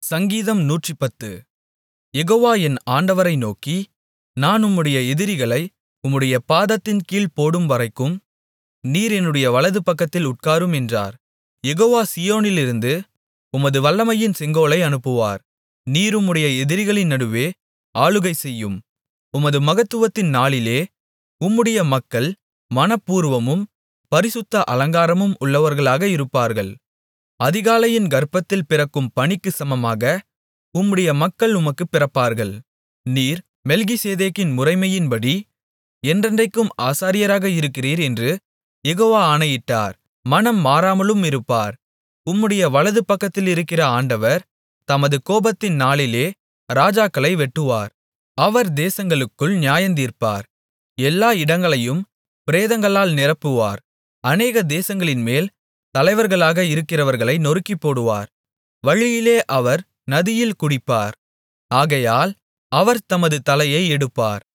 சங்கீதம் நூற்றுப்பத்து யெகோவா என் ஆண்டவரை நோக்கி நான் உம்முடைய எதிரிகளை உம்முடைய பாதத்தின் கீழ் போடும்வரைக்கும் நீர் என்னுடைய வலதுபக்கத்தில் உட்காரும் என்றார் யெகோவா சீயோனிலிருந்து உமது வல்லமையின் செங்கோலை அனுப்புவார் நீர் உம்முடைய எதிரிகளின் நடுவே ஆளுகைசெய்யும் உமது மகத்துவத்தின் நாளிலே உம்முடைய மக்கள் மனப்பூர்வமும் பரிசுத்த அலங்காரமும் உள்ளவர்களாக இருப்பார்கள் அதிகாலையின் கர்ப்பத்தில் பிறக்கும் பனிக்குச் சமமாக உம்முடைய மக்கள் உமக்குப் பிறப்பார்கள் நீர் மெல்கிசேதேக்கின் முறைமையின்படி என்றென்றைக்கும் ஆசாரியராக இருக்கிறீர் என்று யெகோவா ஆணையிட்டார் மனம் மாறாமலுமிருப்பார் உம்முடைய வலதுபக்கத்திலிருக்கிற ஆண்டவர் தமது கோபத்தின் நாளிலே ராஜாக்களை வெட்டுவார் அவர் தேசங்களுக்குள் நியாயந்தீர்ப்பார் எல்லா இடங்களையும் பிரேதங்களால் நிரப்புவார் அநேக தேசங்களின்மேல் தலைவர்களாக இருக்கிறவர்களை நொறுக்கிப்போடுவார் வழியிலே அவர் நதியில் குடிப்பார் ஆகையால் அவர் தமது தலையை எடுப்பார்